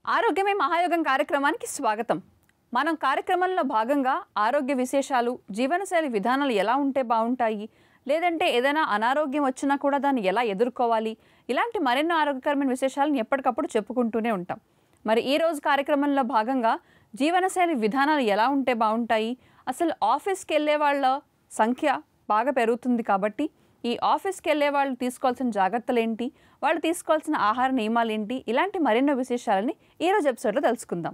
ఆరోగ్యమే మహాయోగం కార్యక్రమానికి స్వాగతం మనం కార్యక్రమంలో భాగంగా ఆరోగ్య విశేషాలు జీవనశైలి విధానాలు ఎలా ఉంటే బాగుంటాయి లేదంటే ఏదైనా అనారోగ్యం వచ్చినా కూడా దాన్ని ఎలా ఎదుర్కోవాలి ఇలాంటి మరెన్నో ఆరోగ్యకరమైన విశేషాలను ఎప్పటికప్పుడు చెప్పుకుంటూనే ఉంటాం మరి ఈ రోజు కార్యక్రమంలో భాగంగా జీవనశైలి విధానాలు ఎలా ఉంటే బాగుంటాయి అసలు ఆఫీస్కి వెళ్ళే వాళ్ళ సంఖ్య బాగా పెరుగుతుంది కాబట్టి ఈ ఆఫీస్కి వెళ్ళే వాళ్ళు తీసుకోవాల్సిన జాగ్రత్తలు ఏంటి వాళ్ళు తీసుకోవాల్సిన ఆహార నియమాలు ఏంటి ఇలాంటి మరెన్నో విశేషాలని ఈ రోజు ఎపిసోడ్లో తెలుసుకుందాం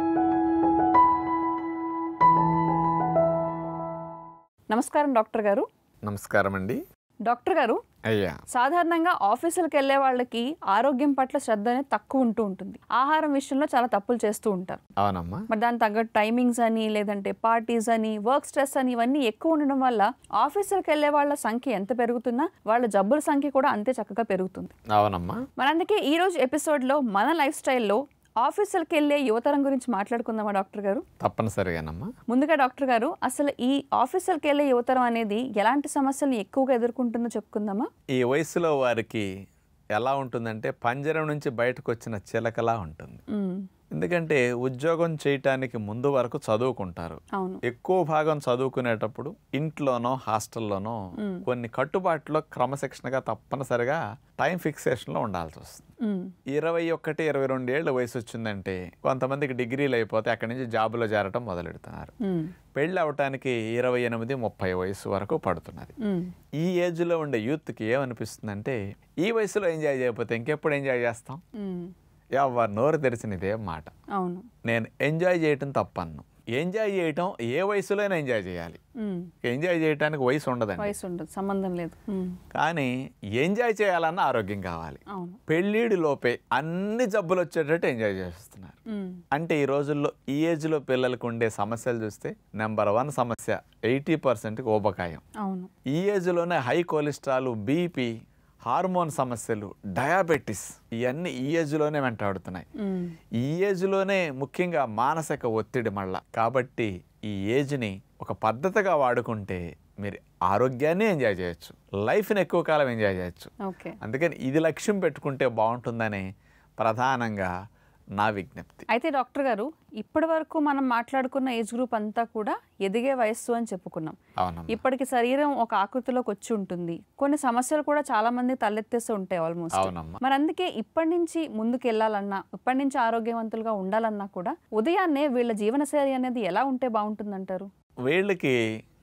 నమస్కారం డాక్టర్ గారు నమస్కారం అండి డాక్టర్ గారు అయ్యా సాధారణంగా ఆఫీసులకు వెళ్ళే వాళ్ళకి ఆరోగ్యం పట్ల శ్రద్ధ అనేది తక్కువ ఉంటూ ఉంటుంది ఆహారం విషయంలో చాలా తప్పులు చేస్తూ ఉంటారు అవునమ్మా మరి దాని తగ్గట్టు టైమింగ్స్ అని లేదంటే పార్టీస్ అని వర్క్ స్ట్రెస్ అని ఇవన్నీ ఎక్కువ ఉండడం వల్ల ఆఫీసులకు వెళ్ళే వాళ్ళ సంఖ్య ఎంత పెరుగుతున్నా వాళ్ళ జబ్బుల సంఖ్య కూడా అంతే చక్కగా పెరుగుతుంది అవునమ్మా మరి అందుకే ఈ రోజు ఎపిసోడ్లో మన లైఫ్ స్టైల్లో ఆఫీసులకు వెళ్ళే యువతరం గురించి మాట్లాడుకుందామా డాక్టర్ గారు తప్పనిసరిగానమ్మా ముందుగా డాక్టర్ గారు అసలు ఈ ఆఫీసులకు వెళ్ళే యువతరం అనేది ఎలాంటి సమస్యలను ఎక్కువగా ఎదుర్కొంటుందో చెప్పుకుందామా ఈ వయసులో వారికి ఎలా ఉంటుందంటే పంజరం నుంచి బయటకు వచ్చిన చిలకలా ఉంటుంది ఉమ్, ఎందుకంటే ఉద్యోగం చేయటానికి ముందు వరకు చదువుకుంటారు అవును ఎక్కువ భాగం చదువుకునేటప్పుడు ఇంట్లోనో హాస్టల్లోనో కొన్ని కట్టుబాట్లో క్రమశిక్షణగా తప్పనిసరిగా టైం ఫిక్సేషన్లో ఉండాల్సి వస్తుంది ఉమ్, ఇరవై ఒకటి ఇరవై రెండు ఏళ్ళ వయసు వచ్చిందంటే కొంతమందికి డిగ్రీలు అయిపోతే అక్కడి నుంచి జాబులో చేరటం మొదలెడుతున్నారు ఉమ్, పెళ్ళి అవటానికి ఇరవై ఎనిమిది ముప్పై వయసు వరకు పడుతున్నది ఉమ్, ఈ ఏజ్లో ఉండే యూత్కి ఏమనిపిస్తుందంటే ఈ వయసులో ఎంజాయ్ చేయకపోతే ఇంకెప్పుడు ఎంజాయ్ చేస్తాం ఉమ్, ఎవరు నోరు తెరిచిన ఇదే మాట అవును నేను ఎంజాయ్ చేయటం తప్పన్ను ఎంజాయ్ చేయటం ఏ వయసులోనే ఎంజాయ్ చేయాలి ఉమ్, ఎంజాయ్ చేయటానికి వయసు ఉండదండి వయసు ఉండదు సంబంధం లేదు ఉమ్, కానీ ఎంజాయ్ చేయాలన్న ఆరోగ్యం కావాలి అవును పెళ్ళిడి లోపే అన్ని జబ్బులు వచ్చేటట్టు ఎంజాయ్ చేస్తున్నారు ఉమ్, అంటే ఈ రోజుల్లో ఈ ఏజ్లో పిల్లలకు ఉండే సమస్యలు చూస్తే నెంబర్ వన్ సమస్య ఎయిటీ పర్సెంట్కి ఊబకాయం అవును ఈ ఏజ్లోనే హై కొలెస్ట్రాల్ బీపీ హార్మోన్ సమస్యలు డయాబెటిస్ ఇవన్నీ ఈ ఏజ్లోనే వెంటాడుతున్నాయి ఉమ్, ఈ ఏజ్లోనే ముఖ్యంగా మానసిక ఒత్తిడి మళ్ళా కాబట్టి ఈ ఏజ్ని ఒక పద్ధతిగా వాడుకుంటే మీరు ఆరోగ్యాన్ని ఎంజాయ్ చేయొచ్చు లైఫ్ని ఎక్కువ కాలం ఎంజాయ్ చేయొచ్చు ఓకే అందుకని ఇది లక్ష్యం పెట్టుకుంటే బాగుంటుందని ప్రధానంగా నా విజ్ఞప్తి అయితే డాక్టర్ గారు ఇప్పటి వరకు మనం మాట్లాడుకున్న ఏజ్ గ్రూప్ అంతా కూడా ఎదిగే వయస్సు అని చెప్పుకున్నాం అవునమ్మా ఇప్పటికి శరీరం ఒక ఆకృతిలోకి వచ్చి ఉంటుంది కొన్ని సమస్యలు కూడా చాలా మంది తలెత్తేస్తూ ఉంటాయి ఆల్మోస్ట్ అవునమ్మా మరి అందుకే ఇప్పటి నుంచి ముందుకు వెళ్ళాలన్నా ఇప్పటి నుంచి ఆరోగ్యవంతులుగా ఉండాలన్నా కూడా ఉదయాన్నే వీళ్ళ జీవనశైలి అనేది ఎలా ఉంటే బాగుంటుందంటారు వీళ్ళకి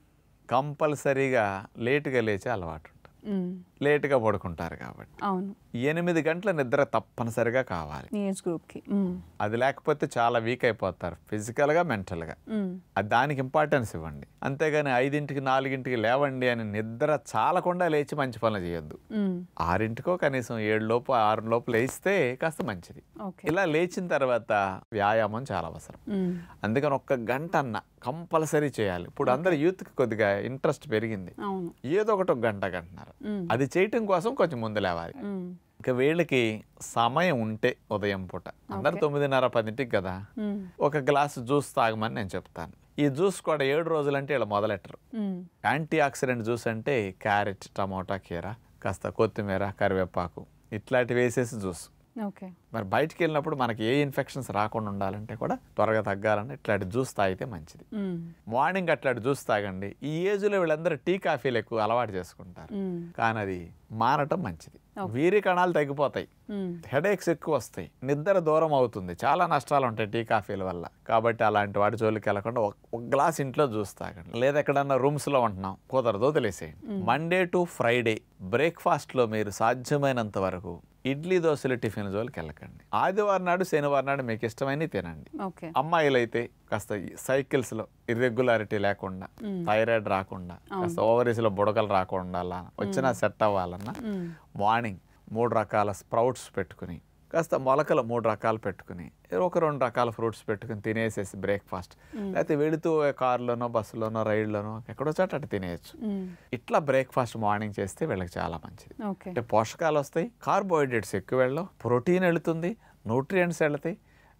కంపల్సరీగా లేటుగా లేచే అలవాటు ఉంటుంది ఉమ్, లేటుగా పడుకుంటారు కాబట్టి అవును ఎనిమిది గంటల నిద్ర తప్పనిసరిగా కావాలి ఈ ఏజ్ గ్రూప్కి ఉమ్, అది లేకపోతే చాలా వీక్ అయిపోతారు ఫిజికల్గా మెంటల్గా ఉమ్, అది దానికి ఇంపార్టెన్స్ ఇవ్వండి అంతేగాని ఐదింటికి నాలుగింటికి లేవండి అని నిద్ర చాలకుండా లేచి మంచి పనులు చేయొద్దు ఉమ్, ఆరింటికో కనీసం ఏడు లోపు ఆరు లోపు లేస్తే కాస్త మంచిది ఓకే ఇలా లేచిన తర్వాత వ్యాయామం చాలా అవసరం ఉమ్, అందుకని ఒక్క గంట అన్న కంపల్సరీ చేయాలి ఇప్పుడు అందరు యూత్కి కొద్దిగా ఇంట్రెస్ట్ పెరిగింది అవును ఏదో ఒకటి ఒక గంట గంటన్నారు ఉమ్, అది చేయటం కోసం కొంచెం ముందు లేవాలి ఉమ్, ఇంకా వీళ్ళకి సమయం ఉంటే ఉదయం పూట అందరు తొమ్మిదిన్నర పదింటికి కదా ఉమ్, ఒక గ్లాసు జ్యూస్ తాగమని నేను చెప్తాను ఈ జ్యూస్ కూడా ఏడు రోజులంటే ఇలా మొదలెట్టరు ఉమ్, యాంటీ ఆక్సిడెంట్ జ్యూస్ అంటే క్యారెట్ టమోటా కీర కాస్త కొత్తిమీర కరివేపాకు ఇట్లాంటివి వేసేసి జ్యూస్ ఓకే మరి బయటికి వెళ్ళినప్పుడు మనకి ఏ ఇన్ఫెక్షన్స్ రాకుండా ఉండాలంటే కూడా త్వరగా తగ్గాలంటే ఇట్లాంటి జ్యూస్ తాగితే మంచిది ఉమ్, మార్నింగ్ అట్లాంటి జ్యూస్ తాగండి ఈ ఏజ్లో వీళ్ళందరూ టీ కాఫీలు ఎక్కువ అలవాటు చేసుకుంటారు ఉమ్, కానీ అది మానటం మంచిది వీరి కణాలు తగ్గిపోతాయి ఉమ్, హెడేక్స్ ఎక్కువ వస్తాయి నిద్ర దూరం అవుతుంది చాలా నష్టాలు ఉంటాయి టీ కాఫీల వల్ల కాబట్టి అలాంటి వాటి జోలికి వెళ్ళకుండా ఒక ఒక గ్లాస్ ఇంట్లో జ్యూస్ తాగండి లేదా ఎక్కడన్నా రూమ్స్లో ఉంటున్నాం కుదరదు వదిలేసేయండి మండే టు ఫ్రైడే బ్రేక్ఫాస్ట్లో మీరు సాధ్యమైనంత వరకు ఇడ్లీ దోశలు టిఫిన్ జోలికి వెళ్ళకండి ఆదివారం నాడు శనివారం నాడు మీకు ఇష్టమైనవి తినండి ఓకే అమ్మాయిలు అయితే కాస్త ఈ సైకిల్స్లో ఇర్రెగ్యులారిటీ లేకుండా థైరాయిడ్ రాకుండా కాస్త ఓవరీస్లో బుడగలు రాకుండా అలా వచ్చినా సెట్ అవ్వాలన్నా ఉమ్, మార్నింగ్ మూడు రకాల స్ప్రౌట్స్ పెట్టుకుని కాస్త మొలకలు మూడు రకాలు పెట్టుకుని ఒక రెండు రకాల ఫ్రూట్స్ పెట్టుకుని తినేసేసి బ్రేక్ఫాస్ట్ లేకపోతే వెళుతూ కారులోనో బస్సులోనో రైళ్లోనో ఎక్కడో చోట అటు తినేయచ్చు ఉమ్, ఇట్లా బ్రేక్ఫాస్ట్ మార్నింగ్ చేస్తే వీళ్ళకి చాలా మంచిది ఓకే అంటే పోషకాలు వస్తాయి కార్బోహైడ్రేట్స్ ఎక్కువ వెళ్ళవు ప్రోటీన్ వెళుతుంది న్యూట్రియంట్స్ వెళతాయి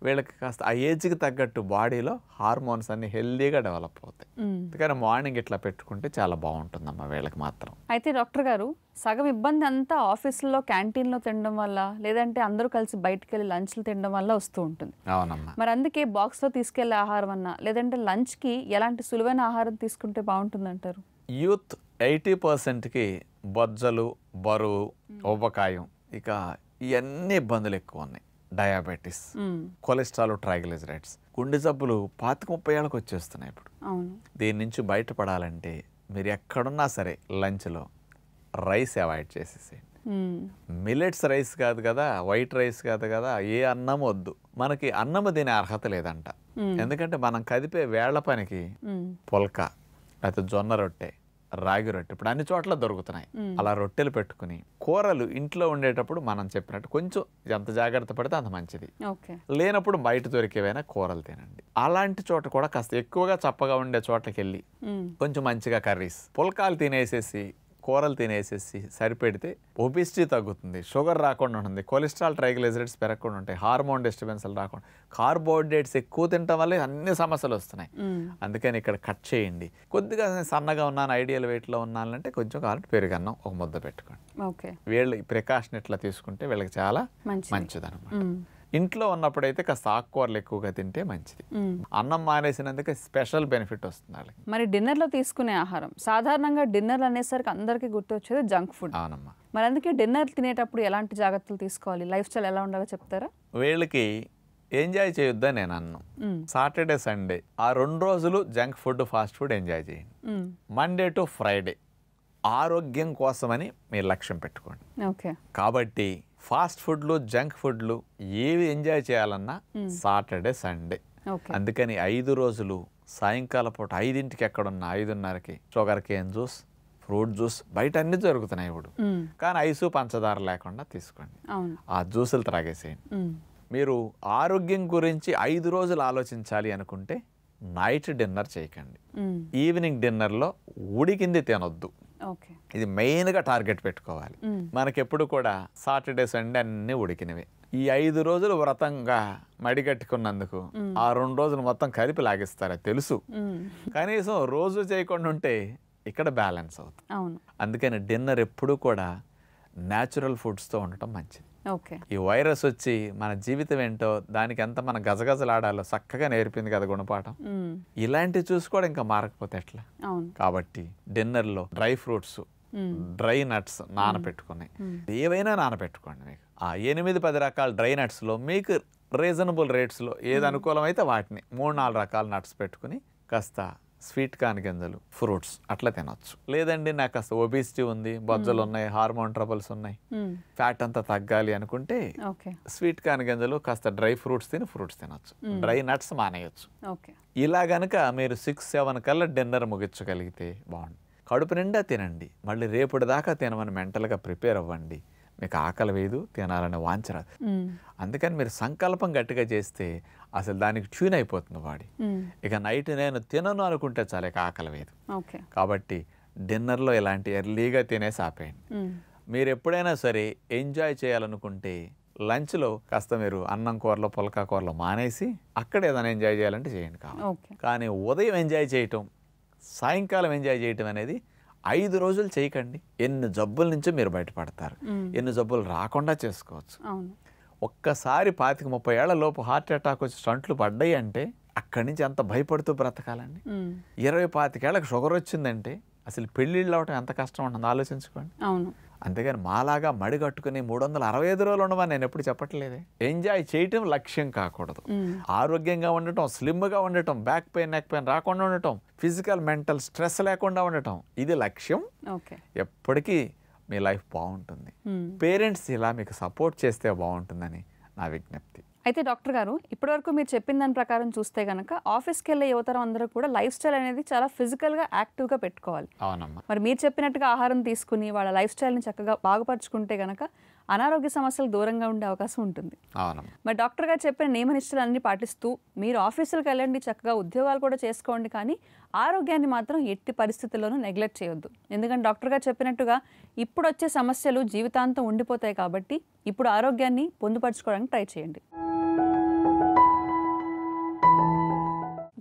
వీళ్ళకి కాస్త ఆ ఏజ్కి తగ్గట్టు బాడీలో హార్మోన్స్ అన్ని హెల్దీగా డెవలప్ అవుతాయి మ్మ్. అందుకని మార్నింగ్ ఇట్లా పెట్టుకుంటే చాలా బాగుంటుందమ్మా వీళ్ళకి మాత్రం అయితే డాక్టర్ గారు సగం ఇబ్బంది అంతా ఆఫీసులో క్యాంటీన్లో తినడం వల్ల లేదంటే అందరూ కలిసి బయటికి వెళ్ళి లంచ్లు తినడం వల్ల వస్తూ ఉంటుంది అవునమ్మా మరి అందుకే బాక్స్లో తీసుకెళ్లే ఆహారం అన్నా లేదంటే లంచ్కి ఎలాంటి సులువైన ఆహారం తీసుకుంటే బాగుంటుందంటారు యూత్ ఎయిటీ పర్సెంట్కి బొజ్జలు బరువు ఉబకాయం ఇక ఇవన్నీ ఇబ్బందులు ఎక్కువ ఉన్నాయి డయాబెటీస్ మ్మ్. కొలెస్ట్రాల్ ట్రైగ్లిజరైడ్స్ గుండె జబ్బులు పాతిక ముప్పై ఏళ్ళకి వచ్చేస్తున్నాయి ఇప్పుడు అవును దీని నుంచి బయటపడాలంటే మీరు ఎక్కడున్నా సరే లంచ్లో రైస్ అవాయిడ్ చేసేసేయండి మ్మ్. మిల్లెట్స్ రైస్ కాదు కదా వైట్ రైస్ కాదు కదా ఏ అన్నం వద్దు మనకి అన్నము తినే అర్హత లేదంట మ్మ్. ఎందుకంటే మనం కదిపే వేళ్ల పనికి మ్మ్. పుల్క లేకపోతే జొన్న రొట్టె రాగి రొట్టె ఇప్పుడు అన్ని చోట్ల దొరుకుతున్నాయి మ్మ్. అలా రొట్టెలు పెట్టుకుని కూరలు ఇంట్లో ఉండేటప్పుడు మనం చెప్పినట్టు కొంచెం ఎంత జాగ్రత్త పడితే అంత మంచిది ఓకే లేనప్పుడు బయట దొరికేవైనా కూరలు తినండి అలాంటి చోట కూడా కాస్త ఎక్కువగా చప్పగా ఉండే చోటకి వెళ్ళి మ్మ్. కొంచెం మంచిగా కర్రీస్ పుల్కాలు తినేసేసి కూరలు తినేసేసి సరిపెడితే ఒబిసిటీ తగ్గుతుంది షుగర్ రాకుండా ఉంటుంది కొలెస్ట్రాల్ ట్రైగ్లిజరైడ్స్ పెరగకుండా ఉంటాయి హార్మోన్ డిస్టర్బెన్స్లు రాకుండా కార్బోహైడ్రేట్స్ ఎక్కువ తినటం వల్ల అన్ని సమస్యలు వస్తున్నాయి మ్మ్. అందుకని ఇక్కడ కట్ చేయండి కొద్దిగా నేను సన్నగా ఉన్నాను ఐడియల్ వెయిట్లో ఉన్నానంటే కొంచెం కావాలంటే పెరుగన్నం ఒక ముద్ద పెట్టుకోండి ఓకే వీళ్ళు ప్రికాషన్ ఇట్లా తీసుకుంటే వీళ్ళకి చాలా మంచిది మంచిదన్నమాట మ్మ్. ఇంట్లో ఉన్నప్పుడైతే కాస్త ఆకుకూరలు ఎక్కువగా తింటే మంచిది మ్మ్. అన్నం మానేసినందుకు స్పెషల్ బెనిఫిట్ వస్తుంది వాళ్ళకి మరి డిన్నర్లో తీసుకునే ఆహారం సాధారణంగా డిన్నర్ అనేసరికి అందరికీ గుర్తొచ్చేది జంక్ ఫుడ్ అవునమ్మా మరి అందుకే డిన్నర్ తినేటప్పుడు ఎలాంటి జాగ్రత్తలు తీసుకోవాలి లైఫ్ స్టైల్ ఎలా ఉండాలో చెప్తారా వీళ్ళకి ఎంజాయ్ చేయొద్దని నేను అన్నాను మ్మ్. సాటర్డే సండే ఆ రెండు రోజులు junk food fast food enjoy చేయండి మ్మ్. మండే టు ఫ్రైడే ఆరోగ్యం కోసమని మీరు లక్ష్యం పెట్టుకోండి ఓకే కాబట్టి ఫాస్ట్ ఫుడ్లు జంక్ ఫుడ్లు ఏవి ఎంజాయ్ చేయాలన్నా సాటర్డే సండే ఓకే అందుకని ఐదు రోజులు సాయంకాల పూట ఐదింటికి ఎక్కడున్నా ఐదున్నరకి sugarcane juice fruit juice బయట అన్ని దొరుకుతున్నాయి ఇప్పుడు మ్మ్. కానీ ఐసు పంచదార లేకుండా తీసుకోండి అవును ఆ జ్యూసులు త్రాగేసేయండి మ్మ్. మీరు ఆరోగ్యం గురించి ఐదు రోజులు ఆలోచించాలి అనుకుంటే నైట్ డిన్నర్ చేయకండి మ్మ్. ఈవినింగ్ డిన్నర్లో ఉడికింది తినొద్దు ఓకే ఇది మెయిన్గా టార్గెట్ పెట్టుకోవాలి మ్మ్. మనకెప్పుడు కూడా సాటర్డే సండే అన్నీ ఉడికినవి ఈ ఐదు రోజులు వ్రతంగా మడిగట్టుకున్నందుకు ఆ రెండు రోజులు మొత్తం కలిపి లాగిస్తారు అది తెలుసు మ్మ్. కనీసం రోజు చేయకుండా ఉంటే ఇక్కడ బ్యాలెన్స్ అవుతుంది అవును అందుకని డిన్నర్ ఎప్పుడూ కూడా న్యాచురల్ ఫుడ్స్తో ఉండటం మంచిది ఓకే ఈ వైరస్ వచ్చి మన జీవితం ఏంటో దానికి ఎంత మన గజగజలాడాలో చక్కగా నేర్పింది కదా గుణపాఠం మ్మ్. ఇలాంటివి చూసుకోవడం ఇంకా మారకపోతే ఎట్లా అవును కాబట్టి డిన్నర్లో డ్రై ఫ్రూట్స్ మ్మ్. డ్రై నట్స్ నానబెట్టుకుని ఏవైనా నానబెట్టుకోండి మీకు ఆ ఎనిమిది పది రకాల డ్రై నట్స్లో మీకు రీజనబుల్ రేట్స్లో ఏది అనుకూలమైతే వాటిని మూడు నాలుగు రకాల నట్స్ పెట్టుకుని కాస్త స్వీట్ కాన్ గింజలు ఫ్రూట్స్ అట్లా తినొచ్చు లేదండి నాకు కాస్త ఒబిసిటీ ఉంది బొజ్జలు ఉన్నాయి హార్మోన్ ట్రబుల్స్ ఉన్నాయి మ్మ్. ఫ్యాట్ అంతా తగ్గాలి అనుకుంటే ఓకే స్వీట్ కాన్ గింజలు కాస్త డ్రై ఫ్రూట్స్ తిని ఫ్రూట్స్ తినొచ్చు డ్రై నట్స్ మానేయచ్చు ఓకే ఇలా గనక మీరు సిక్స్ సెవెన్ కల్లా డిన్నర్ ముగించగలిగితే బాగుంది కడుపు నిండా తినండి మళ్ళీ రేపటి దాకా తినమని మెంటల్గా ప్రిపేర్ అవ్వండి మీకు ఆకలి వేయదు తినాలని వాంచరాదు మ్మ్. అందుకని మీరు సంకల్పం గట్టిగా చేస్తే అసలు దానికి ట్యూన్ అయిపోతుంది బాడీ మ్మ్. ఇక నైట్ నేను తినను అనుకుంటే చాలా ఇక ఆకలి వేయదు ఓకే కాబట్టి డిన్నర్లో ఇలాంటి ఎర్లీగా తినేసి ఆపేయండి మ్మ్. మీరు ఎప్పుడైనా సరే ఎంజాయ్ చేయాలనుకుంటే లంచ్లో కాస్త మీరు అన్నం కూరలో పులకా కూరలో మానేసి అక్కడ ఏదైనా ఎంజాయ్ చేయాలంటే చేయండి కావాలి ఓకే కానీ ఉదయం ఎంజాయ్ చేయటం సాయంకాలం ఎంజాయ్ చేయటం అనేది ఐదు రోజులు చేయకండి ఎన్ని జబ్బుల నుంచి మీరు బయటపడతారు మ్మ్. ఎన్ని జబ్బులు రాకుండా చేసుకోవచ్చు అవును ఒక్కసారి పాతిక ముప్పై ఏళ్ల లోపు హార్ట్ అటాక్ వచ్చి స్టంట్లు పడ్డాయి అంటే అక్కడి నుంచి ఎంత భయపడుతూ బ్రతకాలండి మ్మ్. ఇరవై పాతికేళ్ళకి షుగర్ వచ్చిందంటే అసలు పెళ్ళిళ్ళు అవటం ఎంత కష్టం ఉంటుంది ఆలోచించుకోండి అవును అంతేగాని మాలాగా మడి కట్టుకుని మూడు వందల అరవై ఐదు రోజులు ఉండమని నేను ఎప్పుడు చెప్పట్లేదే ఎంజాయ్ చేయటం లక్ష్యం కాకూడదు మ్మ్. ఆరోగ్యంగా ఉండటం స్లిమ్గా ఉండటం బ్యాక్ పెయిన్ నెక్ పెయిన్ రాకుండా ఉండటం ఫిజికల్ మెంటల్ స్ట్రెస్ లేకుండా ఉండటం ఇది లక్ష్యం ఓకే ఎప్పటికీ మీ లైఫ్ బాగుంటుంది మ్మ్. పేరెంట్స్ ఇలా మీకు సపోర్ట్ చేస్తే బాగుంటుందని నా విజ్ఞప్తి అయితే డాక్టర్ గారు ఇప్పటివరకు మీరు చెప్పిన దాని ప్రకారం చూస్తే కనుక ఆఫీస్కి వెళ్ళే యువతరం అందరూ కూడా లైఫ్ స్టైల్ అనేది చాలా ఫిజికల్గా యాక్టివ్గా పెట్టుకోవాలి అవునమ్మా మరి మీరు చెప్పినట్టుగా ఆహారం తీసుకుని వాళ్ళ లైఫ్ స్టైల్ని చక్కగా బాగుపరుచుకుంటే కనుక అనారోగ్య సమస్యలు దూరంగా ఉండే అవకాశం ఉంటుంది అవునమ్మా మరి డాక్టర్ గారు చెప్పిన నియమ నిష్ఠలన్నీ పాటిస్తూ మీరు ఆఫీసులకు వెళ్ళండి చక్కగా ఉద్యోగాలు కూడా చేసుకోండి కానీ ఆరోగ్యాన్ని మాత్రం ఎట్టి పరిస్థితుల్లోనూ నెగ్లెక్ట్ చేయొద్దు ఎందుకంటే డాక్టర్ గారు చెప్పినట్టుగా ఇప్పుడు వచ్చే సమస్యలు జీవితాంతం ఉండిపోతాయి కాబట్టి ఇప్పుడు ఆరోగ్యాన్ని పొందుపరచుకోవడానికి ట్రై చేయండి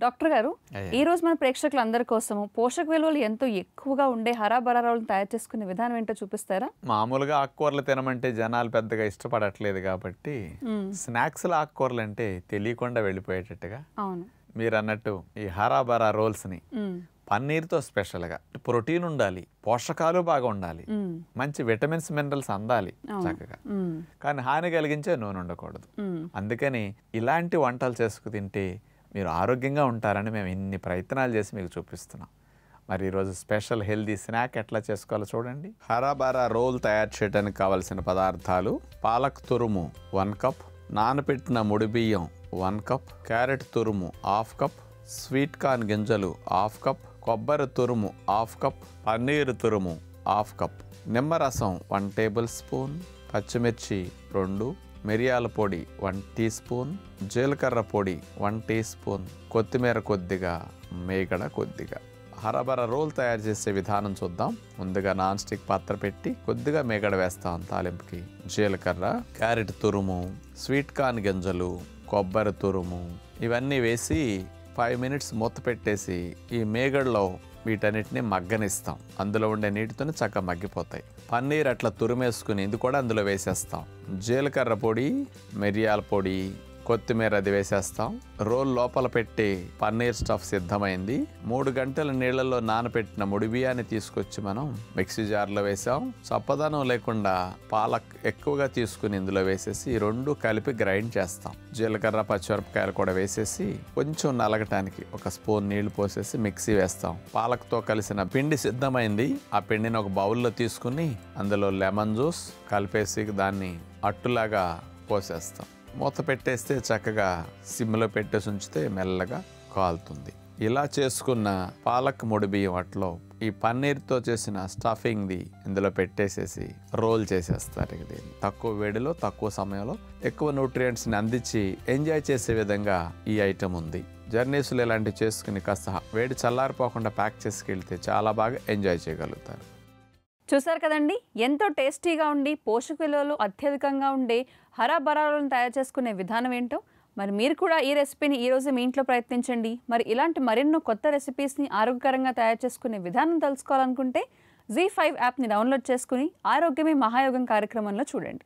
డాక్టర్ గారు అయ్యా. ఈ రోజు మన ప్రేక్షకులందరి కోసము పోషక విలువలు ఎంతో ఎక్కువగా ఉండే హరాబరాలను తయారు చేసుకునే విధానం ఏంటో చూపిస్తారా మామూలుగా ఆకుకూరలు తినమంటే జనాలు పెద్దగా ఇష్టపడట్లేదు కాబట్టి మ్మ్. స్నాక్స్లో ఆకుకూరలు అంటే తెలియకుండా వెళ్ళిపోయేటట్టుగా అవును మీరు అన్నట్టు ఈ హరాబరా రోల్స్ని మ్మ్. పన్నీర్తో స్పెషల్గా ప్రోటీన్ ఉండాలి పోషకాలు బాగా ఉండాలి మ్మ్. మంచి విటమిన్స్ మినరల్స్ అందాలి చక్కగా మ్మ్. కానీ హాని కలిగించే నూనె ఉండకూడదు మ్మ్. అందుకని ఇలాంటి వంటలు చేసుకు తింటే మీరు ఆరోగ్యంగా ఉంటారని మేము ఇన్ని ప్రయత్నాలు చేసి మీకు చూపిస్తున్నాం మరి ఈరోజు స్పెషల్ హెల్దీ స్నాక్ ఎట్లా చేసుకోవాలో చూడండి హరాబారా రోల్ తయారు చేయడానికి కావలసిన పదార్థాలు పాలక్ తురుము వన్ కప్ నానబెట్టిన ముడి బియ్యం వన్ కప్ క్యారెట్ తురుము హాఫ్ కప్ స్వీట్ కార్న్ గింజలు హాఫ్ కప్ కొబ్బరి తురుము హాఫ్ కప్ పన్నీర్ తురుము హాఫ్ కప్ నిమ్మరసం వన్ టేబుల్ స్పూన్ పచ్చిమిర్చి రెండు మిరియాల పొడి వన్ టీ స్పూన్ జీలకర్ర పొడి వన్ టీ స్పూన్ కొత్తిమీర కొద్దిగా మేగడ కొద్దిగా హరబర రోల్ తయారు చేసే విధానం చూద్దాం ముందుగా నాన్ స్టిక్ పాత్ర పెట్టి కొద్దిగా మేగడ వేస్తాం తాలింపుకి జీలకర్ర క్యారెట్ తురుము స్వీట్ కార్న్ గింజలు కొబ్బరి తురుము ఇవన్నీ వేసి ఫైవ్ మినిట్స్ మూత పెట్టేసి ఈ మేగడలో వీటన్నిటిని మగ్గనిస్తాం అందులో ఉండే నీటితోనే చక్కగా మగ్గిపోతాయి పన్నీర్ అట్లా తురిమేసుకుని ఇది కూడా అందులో వేసేస్తాం జీలకర్ర పొడి మిరియాల పొడి కొత్తిమీర అది వేసేస్తాం రోల్ లోపల పెట్టి పన్నీర్ స్టఫ్ సిద్ధమైంది మూడు గంటల నీళ్ళల్లో నానబెట్టిన ముడి బియ్యాన్ని తీసుకొచ్చి మనం మిక్సీ జార్లో వేసాం చప్పదనం లేకుండా పాలక్ ఎక్కువగా తీసుకుని ఇందులో వేసేసి ఈ రెండు కలిపి గ్రైండ్ చేస్తాం జీలకర్ర పచ్చిమిరపకాయలు కూడా వేసేసి కొంచెం నలగటానికి ఒక స్పూన్ నీళ్లు పోసేసి మిక్సీ వేస్తాం పాలక్తో కలిసిన పిండి సిద్ధమైంది ఆ పిండిని ఒక బౌల్లో తీసుకుని అందులో లెమన్ జ్యూస్ కలిపేసి దాన్ని అట్టులాగా పోసేస్తాం మూత పెట్టేస్తే చక్కగా సిమ్లో పెట్టేసి ఉంచితే మెల్లగా కాలుతుంది ఇలా చేసుకున్న పాలక్ ముడి బియ్యం అట్లో ఈ పన్నీర్తో చేసిన స్టఫింగ్ది ఇందులో పెట్టేసేసి రోల్ చేసేస్తారు ఇక దీన్ని తక్కువ వేడిలో తక్కువ సమయంలో ఎక్కువ న్యూట్రియంట్స్ని అందించి ఎంజాయ్ చేసే విధంగా ఈ ఐటెం ఉంది జర్నీస్లో ఇలాంటివి చేసుకుని కాస్త వేడి చల్లారిపోకుండా ప్యాక్ చేసుకెళ్తే చాలా బాగా ఎంజాయ్ చేయగలుగుతారు చూసారు కదండి ఎంతో టేస్టీగా ఉండి పోషక విలువలు అత్యధికంగా ఉండే హరాబరాలను తయారు చేసుకునే విధానం ఏంటో మరి మీరు కూడా ఈ రెసిపీని ఈ రోజు మీ ఇంట్లో ప్రయత్నించండి మరి ఇలాంటి మరెన్నో కొత్త రెసిపీస్ని ఆరోగ్యకరంగా తయారు చేసుకునే విధానం తెలుసుకోవాలనుకుంటే జీ ఫైవ్ యాప్ని డౌన్లోడ్ చేసుకుని ఆరోగ్యమే మహాయోగం కార్యక్రమంలో చూడండి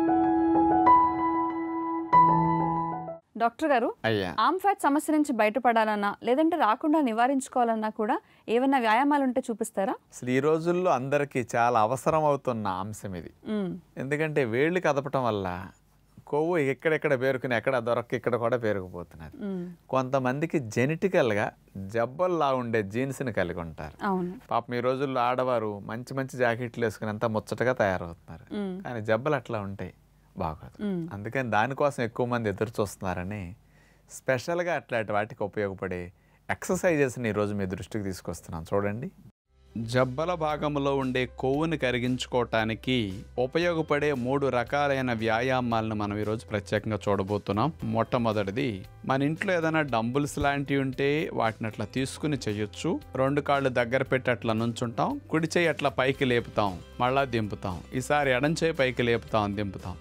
డాక్టర్ గారు అయ్యా ఆమ్ ఫ్యాట్ సమస్య నుంచి బయటపడాలన్నా లేదంటే రాకుండా నివారించుకోవాలన్నా కూడా ఏమైనా వ్యాయామాలు ఉంటే చూపిస్తారా అసలు ఈ రోజుల్లో అందరికీ చాలా అవసరం అవుతున్న అంశం ఇది మ్మ్. ఎందుకంటే వేళ్ళు కదపటం వల్ల కొవ్వు ఎక్కడెక్కడ పేరుకుని ఎక్కడ దొరక్క ఇక్కడ కూడా పేరుకుపోతున్నది మ్మ్. కొంతమందికి జెనెటికల్గా జబ్బల్లా ఉండే జీన్స్ని కలిగి ఉంటారు అవును పాపం ఈ రోజుల్లో ఆడవారు మంచి మంచి జాకెట్లు వేసుకుని అంతా ముచ్చటగా తయారవుతున్నారు మ్మ్. కానీ జబ్బలు అట్లా ఉంటాయి బాగోదు మ్మ్. అందుకని దానికోసం ఎక్కువ మంది ఎదురు చూస్తున్నారని స్పెషల్గా అట్లాంటి వాటికి ఉపయోగపడే ఎక్సర్సైజెస్ని ఈరోజు మీ దృష్టికి తీసుకొస్తున్నాను చూడండి జబ్బల భాగంలో ఉండే కొవ్వుని కరిగించుకోవటానికి ఉపయోగపడే మూడు రకాలైన వ్యాయామాలను మనం ఈరోజు ప్రత్యేకంగా చూడబోతున్నాం మొట్టమొదటిది మన ఇంట్లో ఏదైనా డంబుల్స్ లాంటివి ఉంటే వాటిని అట్లా తీసుకుని చేయొచ్చు రెండు కాళ్ళు దగ్గర పెట్టి అట్లా నుంచుంటాం కుడి చేయి అట్లా పైకి లేపుతాం మళ్ళా దింపుతాం ఈసారి ఎడం చేయి పైకి లేపుతాం దింపుతాం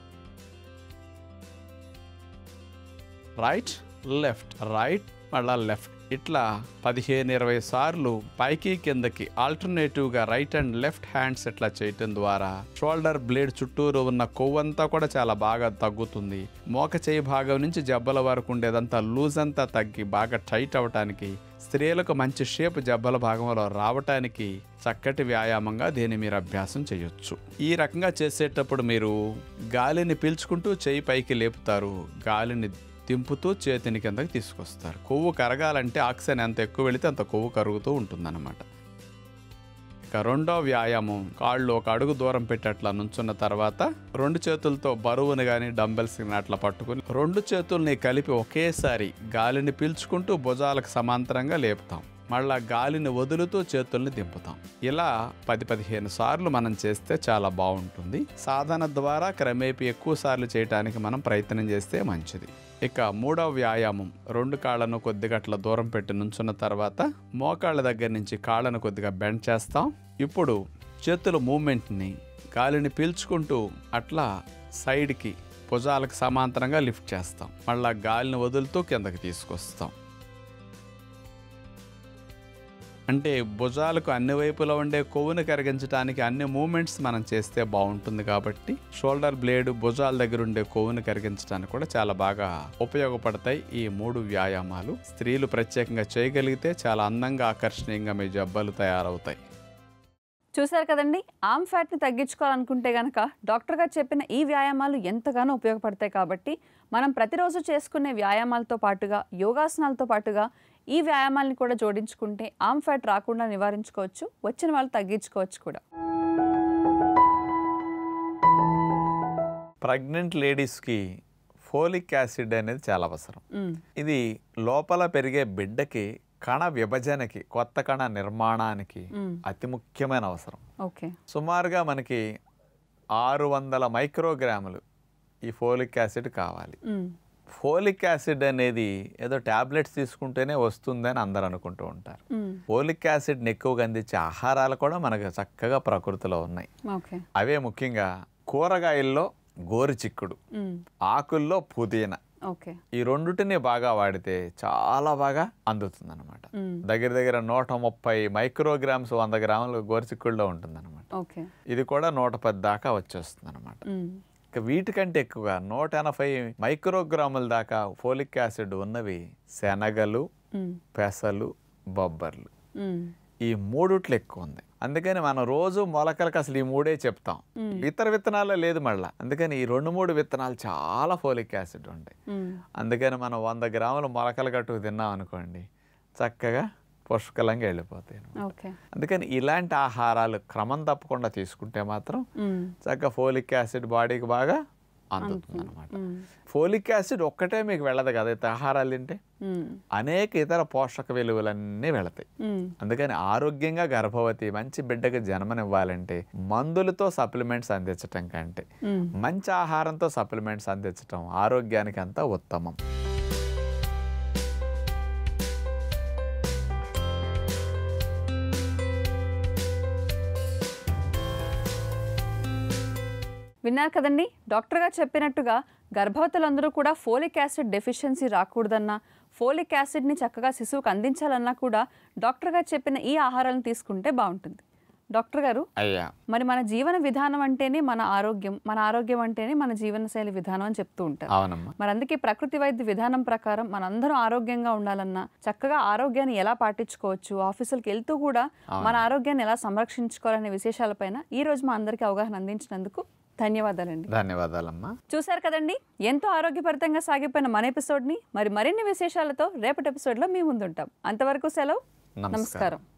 రైట్ లెఫ్ట్ రైట్ మళ్ళా లెఫ్ట్ ఇట్లా పదిహేను ఇరవై సార్లు పైకి కిందకి ఆల్టర్నేటివ్గా రైట్ అండ్ లెఫ్ట్ హ్యాండ్స్ ఇట్లా చేయటం ద్వారా షోల్డర్ బ్లేడ్ చుట్టూరు ఉన్న కొవ్వంతా కూడా చాలా బాగా తగ్గుతుంది మోక చేయి భాగం నుంచి జబ్బల వరకు ఉండేదంతా లూజ్ అంతా తగ్గి బాగా టైట్ అవటానికి స్త్రీలకు మంచి షేప్ జబ్బల భాగంలో రావటానికి చక్కటి వ్యాయామంగా దీన్ని మీరు అభ్యాసం చేయొచ్చు ఈ రకంగా చేసేటప్పుడు మీరు గాలిని పీల్చుకుంటూ చేయి పైకి లేపుతారు గాలిని దింపుతూ చేతిని కిందకి తీసుకొస్తారు కొవ్వు కరగాలంటే ఆక్సిజన్ ఎంత ఎక్కువ వెళితే అంత కొవ్వు కరుగుతూ ఉంటుందన్నమాట ఇక రెండో వ్యాయామం కాళ్ళు ఒక అడుగు దూరం పెట్టి అట్లా నుంచున్న తర్వాత రెండు చేతులతో బరువుని కానీ డంబెల్స్ కానీ అట్లా పట్టుకుని రెండు చేతుల్ని కలిపి ఒకేసారి గాలిని పీల్చుకుంటూ భుజాలకు సమాంతరంగా లేపుతాం మళ్ళా గాలిని వదులుతూ చేతుల్ని దింపుతాం ఇలా పది పదిహేను సార్లు మనం చేస్తే చాలా బాగుంటుంది సాధన ద్వారా క్రమేపీ ఎక్కువ సార్లు చేయడానికి మనం ప్రయత్నం చేస్తే మంచిది ఇక మూడవ వ్యాయామం రెండు కాళ్ళను కొద్దిగా అట్లా దూరం పెట్టి నుంచున్న తర్వాత మోకాళ్ళ దగ్గర నుంచి కాళ్ళను కొద్దిగా బెండ్ చేస్తాం ఇప్పుడు చేతుల మూమెంట్ని గాలిని పీల్చుకుంటూ అట్లా సైడ్కి భుజాలకు సమాంతరంగా లిఫ్ట్ చేస్తాం మళ్ళా గాలిని వదులుతూ కిందకి తీసుకొస్తాం అంటే భుజాలకు అన్ని వైపులా ఉండే కొవ్వును కరిగించడానికి అన్ని మూమెంట్స్ మనం చేస్తే బాగుంటుంది కాబట్టి షోల్డర్ బ్లేడ్ భుజాల దగ్గర ఉండే కొవ్వును కరిగించడానికి కూడా చాలా బాగా ఉపయోగపడతాయి ఈ మూడు వ్యాయామాలు స్త్రీలు ప్రత్యేకంగా చేయగలిగితే చాలా అందంగా ఆకర్షణీయంగా మీ జబ్బలు తయారవుతాయి చూశారు కదండి ఆమ్ ఫ్యాట్ని తగ్గించుకోవాలనుకుంటే గనక డాక్టర్ గారు చెప్పిన ఈ వ్యాయామాలు ఎంతగానో ఉపయోగపడతాయి కాబట్టి మనం ప్రతిరోజు చేసుకునే వ్యాయామాలతో పాటుగా యోగాసనాలతో పాటుగా ఈ వ్యాయామాల్ని కూడా జోడించుకుంటే ఆమ్ ఫ్యాట్ రాకుండా నివారించుకోవచ్చు వచ్చిన వాళ్ళు తగ్గించుకోవచ్చు కూడా ప్రెగ్నెంట్ లేడీస్కి ఫోలిక్ యాసిడ్ అనేది చాలా అవసరం మ్మ్. ఇది లోపల పెరిగే బిడ్డకి కణ విభజనకి కొత్త కణ నిర్మాణానికి మ్మ్. అతి ముఖ్యమైన అవసరం ఓకే సుమారుగా మనకి ఆరు వందల మైక్రోగ్రాములు ఈ ఫోలిక్ యాసిడ్ కావాలి మ్మ్. ఫోలిక్ యాసిడ్ అనేది ఏదో టాబ్లెట్స్ తీసుకుంటేనే వస్తుందని అందరు అనుకుంటూ ఉంటారు మ్మ్. ఫోలిక్ యాసిడ్ని ఎక్కువగా అందించే ఆహారాలు కూడా మనకు చక్కగా ప్రకృతిలో ఉన్నాయి ఓకే అవే ముఖ్యంగా కూరగాయల్లో గోరుచిక్కుడు మ్మ్. ఆకుల్లో పుదీనా ఓకే ఈ రెండుటిని బాగా వాడితే చాలా బాగా అందుతుంది అనమాట మ్మ్. దగ్గర దగ్గర నూట ముప్పై మైక్రోగ్రామ్స్ వంద గ్రాములు గోరుచిక్కుడులో ఉంటుంది అనమాట ఓకే ఇది కూడా నూట పది దాకా వచ్చేస్తుంది అనమాట మ్మ్. ఇక వీటికంటే ఎక్కువగా నూట ఎనభై మైక్రోగ్రాముల దాకా ఫోలిక్ యాసిడ్ ఉన్నవి శనగలు మ్మ్. పెసలు బొబ్బర్లు మ్మ్. ఈ మూడుట్లు ఎక్కువ ఉంది అందుకని మనం రోజు మొలకలకు అసలు ఈ మూడే చెప్తాం ఇతర విత్తనాల్లో లేదు మళ్ళా అందుకని ఈ రెండు మూడు విత్తనాలు చాలా ఫోలిక్ యాసిడ్ ఉంటాయి మ్మ్. అందుకని మనం వంద గ్రాములు మొలకలు కట్టుకు తిన్నాం అనుకోండి చక్కగా పుష్కలంగా వెళ్ళిపోతాయి అన్నమాట. ఓకే అందుకని ఇలాంటి ఆహారాలు క్రమం తప్పకుండా తీసుకుంటే మాత్రం మ్మ్. చక్కగా ఫోలిక్ యాసిడ్ బాడీకి బాగా అందుతుంది అనమాట మ్మ్. ఫోలిక్ యాసిడ్ ఒక్కటే మీకు వెళ్ళదు కదా అయితే ఆహారాలు తింటే మ్మ్. అనేక ఇతర పోషక విలువలన్నీ వెళతాయి మ్మ్. అందుకని ఆరోగ్యంగా గర్భవతి మంచి బిడ్డకి జన్మనివ్వాలంటే మందులతో సప్లిమెంట్స్ అందించటం కంటే మ్మ్. మంచి ఆహారంతో సప్లిమెంట్స్ అందించటం ఆరోగ్యానికి అంతా ఉత్తమం విన్నారు కదండి డాక్టర్ గారు చెప్పినట్టుగా గర్భవతులందరూ కూడా ఫోలిక్ యాసిడ్ డెఫిషియన్సీ రాకూడదన్నా ఫోలిక్ యాసిడ్ని చక్కగా శిశువుకు అందించాలన్నా కూడా డాక్టర్ గారు చెప్పిన ఈ ఆహారాలను తీసుకుంటే బాగుంటుంది డాక్టర్ గారు అయ్యా మరి మన జీవన విధానం అంటేనే మన ఆరోగ్యం మన ఆరోగ్యం అంటేనే మన జీవనశైలి విధానం అని చెప్తూ ఉంటారు అవునమ్మా మరి అందుకే ప్రకృతి వైద్య విధానం ప్రకారం మనందరం ఆరోగ్యంగా ఉండాలన్నా చక్కగా ఆరోగ్యాన్ని ఎలా పాటించుకోవచ్చు ఆఫీసులకు వెళ్తూ కూడా మన ఆరోగ్యాన్ని ఎలా సంరక్షించుకోవాలనే విశేషాలపైన ఈ రోజు మా అందరికీ అవగాహన అందించినందుకు ధన్యవాదాలండి ధన్యవాదాలమ్మా చూశారు కదండి ఎంతో ఆరోగ్యభరితంగా సాగిపోయిన మన ఎపిసోడ్ని మరి మరిన్ని విశేషాలతో రేపటి ఎపిసోడ్లో మీ ముందుంటాం అంతవరకు సెలవు నమస్కారం. నమస్కారం